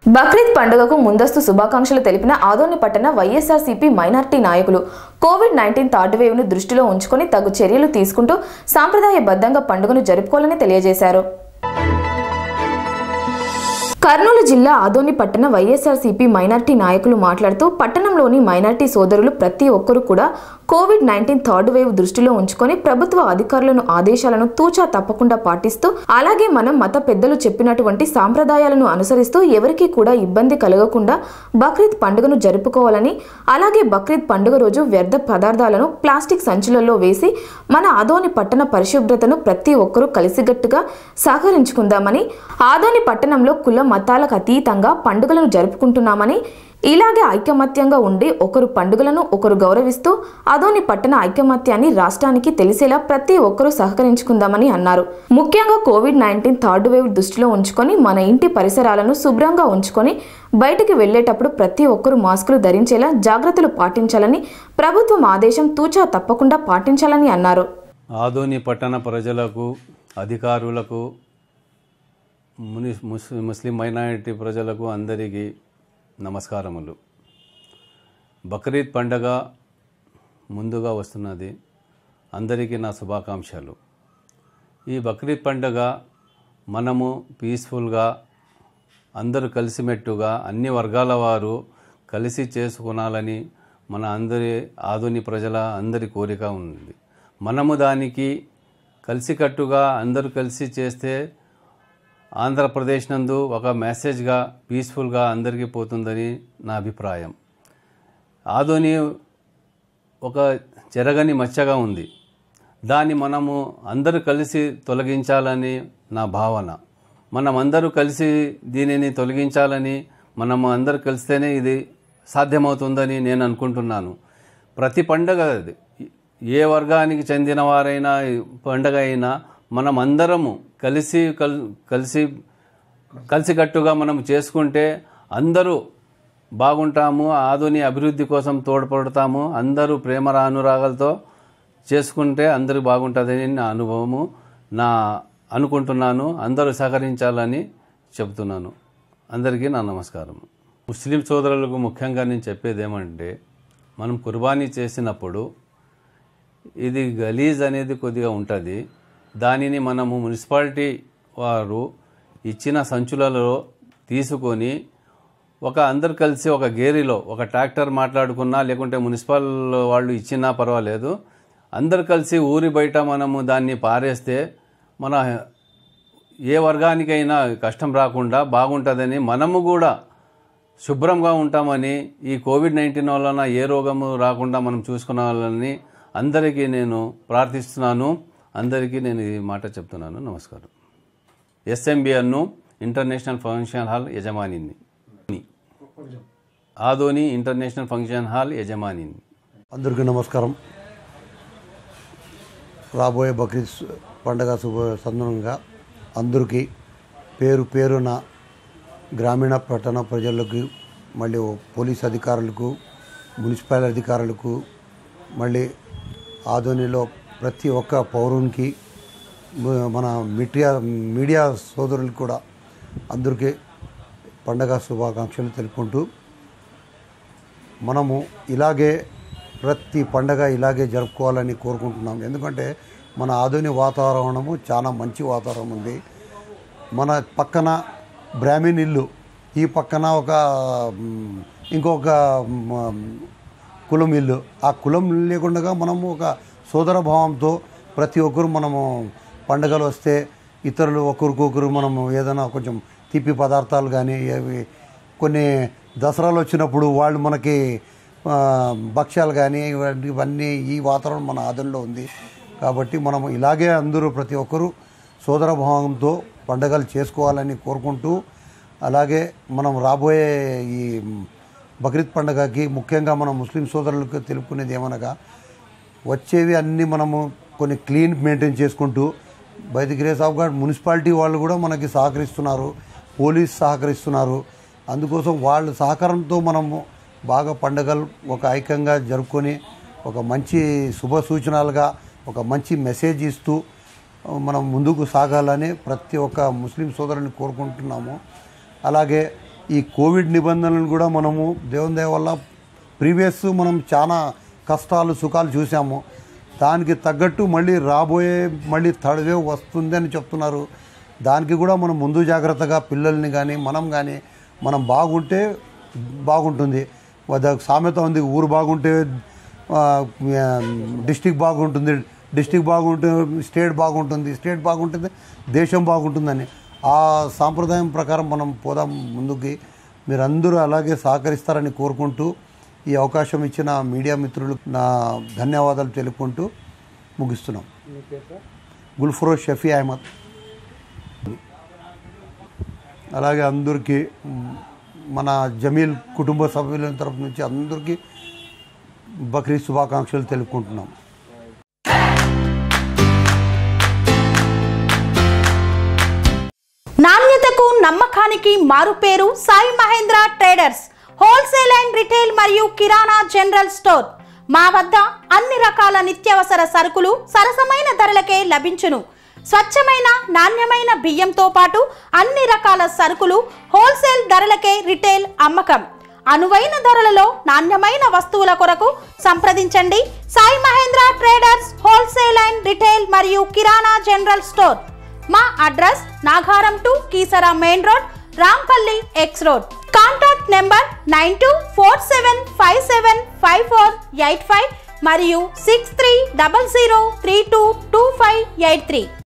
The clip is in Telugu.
బక్రీద్ పండుగకు ముందస్తు శుభాకాంక్షలు తెలిపిన ఆదోని పట్టణ వైఎస్ఆర్సీపీ మైనార్టీ నాయకులు కోవిడ్ నైన్టీన్ థర్డ్ వేవ్ ను దృష్టిలో ఉంచుకొని తగు చర్యలు తీసుకుంటూ సాంప్రదాయబద్ధంగా పండుగను జరుపుకోవాలని తెలియజేశారు కర్నూలు జిల్లా ఆదోని పట్టణ వైఎస్ఆర్సీపీ మైనార్టీ నాయకులు మాట్లాడుతూ పట్టణంలోని మైనార్టీ సోదరులు ప్రతి ఒక్కరూ కూడా కోవిడ్ నైన్టీన్ థర్డ్ వేవ్ దృష్టిలో ఉంచుకొని ప్రభుత్వ అధికారులను ఆదేశాలను తూచా తప్పకుండా పాటిస్తూ అలాగే మనం మత పెద్దలు చెప్పినటువంటి సాంప్రదాయాలను అనుసరిస్తూ ఎవరికీ కూడా ఇబ్బంది కలగకుండా బక్రీద్ పండుగను జరుపుకోవాలని అలాగే బక్రీద్ పండుగ రోజు వ్యర్థ పదార్థాలను ప్లాస్టిక్ సంచులలో వేసి మన ఆదోని పట్టణ పరిశుభ్రతను ప్రతి ఒక్కరూ కలిసిగట్టుగా సహకరించుకుందామని ఆదోని పట్టణంలో కుల మతాలకు అతీతంగా పండుగలను జరుపుకుంటున్నామని ఇలాగే ఐకమత్యంగా ఉండి ఒకరు పండుగలను ఒకరు గౌరవిస్తూ అదోని పట్టణ ఐకమత్యాన్ని రాష్ట్రానికి తెలిసేలా ప్రతి ఒక్కరూ సహకరించుకుందామని అన్నారు ముఖ్యంగా కోవిడ్ నైన్టీన్ థర్డ్ వేవ్ దృష్టిలో ఉంచుకొని మన ఇంటి పరిసరాలను శుభ్రంగా ఉంచుకొని బయటికి వెళ్లేటప్పుడు ప్రతి ఒక్కరూ మాస్కులు ధరించేలా జాగ్రత్తలు పాటించాలని ప్రభుత్వం ఆదేశం తూచా తప్పకుండా పాటించాలని అన్నారు ఆదోని పట్టణ ప్రజలకు అధికారులకు ముని ముస్ ముస్లిం మైనారిటీ ప్రజలకు అందరికీ నమస్కారములు బక్రీద్ పండగ ముందుగా వస్తున్నది అందరికీ నా శుభాకాంక్షలు ఈ బక్రీద్ పండగ మనము పీస్ఫుల్గా అందరూ కలిసిమెట్టుగా అన్ని వర్గాల వారు కలిసి చేసుకునాలని మన అందరి ఆధుని ప్రజల అందరి కోరిక ఉంది మనము దానికి కలిసికట్టుగా అందరూ కలిసి చేస్తే ఆంధ్రప్రదేశ్ నందు ఒక మెసేజ్గా పీస్ఫుల్గా అందరికీ పోతుందని నా అభిప్రాయం ఆదోని ఒక చెరగని మచ్చగా ఉంది దాన్ని మనము అందరూ కలిసి తొలగించాలని నా భావన మనం అందరూ కలిసి దీనిని తొలగించాలని మనము అందరూ కలిస్తేనే ఇది సాధ్యమవుతుందని నేను అనుకుంటున్నాను ప్రతి పండగ అది. ఏ వర్గానికి చెందిన వారైనా ఈ పండగ అయినా మనం అందరము కలిసి కల్ కలిసి కలిసికట్టుగా మనం చేసుకుంటే అందరూ బాగుంటాము ఆధుని అభివృద్ధి కోసం తోడ్పడతాము అందరూ ప్రేమ అనురాగాలతో చేసుకుంటే అందరూ బాగుంటుందని నా అనుభవము నా అనుకుంటున్నాను అందరూ సహకరించాలని చెబుతున్నాను అందరికీ నా నమస్కారం ముస్లిం సోదరులకు ముఖ్యంగా నేను చెప్పేది ఏమంటే మనం కుర్బానీ చేసినప్పుడు ఇది గలీజ్ అనేది కొద్దిగా ఉంటుంది దానిని మనము మున్సిపాలిటీ వారు ఇచ్చిన సంచులలో తీసుకొని ఒక అందరు కలిసి ఒక గేరిలో ఒక ట్రాక్టర్ మాట్లాడుకున్నా లేకుంటే మున్సిపల్ వాళ్ళు ఇచ్చినా పర్వాలేదు అందరు కలిసి ఊరి బయట మనము దాన్ని పారేస్తే మన ఏ వర్గానికైనా కష్టం రాకుండా బాగుంటుందని మనము కూడా శుభ్రంగా ఉంటామని ఈ కోవిడ్ నైన్టీన్ వలన ఏ రోగము రాకుండా మనం చూసుకున్నాలని అందరికీ నేను ప్రార్థిస్తున్నాను అందరికీ నేను ఈ మాట చెప్తున్నాను నమస్కారం ఎస్ఎంబిఎన్ను ఇంటర్నేషనల్ ఫంక్షన్ హాల్ యజమానిని ఆదోని ఇంటర్నేషనల్ ఫంక్షన్ హాల్ యజమానిని అందరికీ నమస్కారం రాబోయే బక్రీద్ సు- పండగ శుభ సందర్భంగా అందరికీ పేరు పేరున గ్రామీణ పట్టణ ప్రజలకు మళ్ళీ పోలీస్ అధికారులకు మున్సిపల్ అధికారులకు మళ్ళీ ఆధోనిలో ప్రతి ఒక్క పౌరునికి మ- మన మీడియా మీడియా సోదరులకు కూడా అందరికీ పండగ శుభాకాంక్షలు తెలుపుకుంటూ మనము ఇలాగే ప్రతి పండగ ఇలాగే జరుపుకోవాలని కోరుకుంటున్నాం ఎందుకంటే మన ఆధునిక వాతావరణము చాలా మంచి వాతావరణం ఉంది మన పక్కన బ్రాహ్మణ్ ఇల్లు ఈ పక్కన ఒక మ్, ఇంకొక మ్, కులం ఇల్లు ఆ కులం లేకుండా మనము ఒక సోదర భావంతో ప్రతి ఒక్కరు మనము పండగలు వస్తే ఇతరులు ఒకరికొకరు మనము ఏదైనా కొంచెం తీపి పదార్థాలు కానీ అవి కొన్ని దసరాలు వచ్చినప్పుడు వాళ్ళు మనకి ఆ, భక్ష్యాలు కానీ ఇవన్నీ ఇవన్నీ ఈ వాతావరణం మన ఆదంలో ఉంది కాబట్టి మనము ఇలాగే అందరూ ప్రతి ఒక్కరూ సోదర భావంతో పండగలు చేసుకోవాలని కోరుకుంటూ అలాగే మనం రాబోయే ఈ బక్రీద్ పండగకి ముఖ్యంగా మన ముస్లిం సోదరులకు తెలుపుకునేది ఏమనగా వచ్చేవి అన్నీ మనము కొన్ని క్లీన్ మెయింటైన్ చేసుకుంటూ by the grace of God municipality వాళ్ళు కూడా మనకి సహకరిస్తున్నారు పోలీస్ సహకరిస్తున్నారు అందుకోసం వాళ్ళ సహకారంతో మనము బాగా పండుగలు ఒక ఐక్యంగా జరుపుకొని ఒక మంచి శుభ సూచనలుగా ఒక మంచి మెసేజ్ ఇస్తూ మనం ముందుకు సాగాలని ప్రతి ఒక్క ముస్లిం సోదరుని కోరుకుంటున్నాము అలాగే ఈ కోవిడ్ నిబంధనలను కూడా మనము దేవుని దయ వల్ల ప్రీవియస్ మనం చాలా కష్టాలు సుఖాలు చూసాము దానికి తగ్గట్టు మళ్ళీ రాబోయే మళ్ళీ థర్డ్ వేవ్ వస్తుంది అని చెప్తున్నారు దానికి కూడా మనం ముందు జాగ్రత్తగా పిల్లల్ని కానీ మనం కానీ మనం బాగుంటే బాగుంటుంది ఒక సామెత ఉంది ఊరు బాగుంటే డిస్టిక్ బాగుంటుంది డిస్టిక్ బాగుంటే స్టేట్ బాగుంటుంది స్టేట్ బాగుంటుంది దేశం బాగుంటుందని ఆ సాంప్రదాయం ప్రకారం మనం పోదాం ముందుకి మీరందరూ అలాగే సహకరిస్తారని కోరుకుంటూ ఈ అవకాశం ఇచ్చిన మీడియా మిత్రులు నా ధన్యవాదాలు తెలుపుకుంటూ ముగిస్తున్నాం గుల్ఫరోజ్ షఫీ అహ్మద్ అలాగే అందరికీ మ్, మన జమీల్ కుటుంబ సభ్యుల తరపు నుంచి అందరికీ బక్రీద్ శుభాకాంక్షలు తెలుపుకుంటున్నాం నాణ్యతకు నమ్మకానికి మారుపేరు Sai Mahendra traders wholesale and retail మరియు కిరాణా జనరల్ స్టోర్ మా వద్ద అన్ని రకాల నిత్యావసర సరుకులు సరసమైన ధరలకే లభించును స్వచ్ఛమైన నాణ్యమైన బియ్యంతో పాటు అన్ని రకాల సరుకులు హోల్సేల్ ధరలకే రిటైల్ అమ్మకం అనువైన ధరలలో నాణ్యమైన వస్తువుల కొరకు సంప్రదించండి Sai Mahendra traders wholesale and retail మరియు కిరాణా జనరల్ స్టోర్ మా address Nagaram to Keesara main road Rampally X road contact number nine two four seven five seven five four eight five మరియు six three double zero three two two five eight three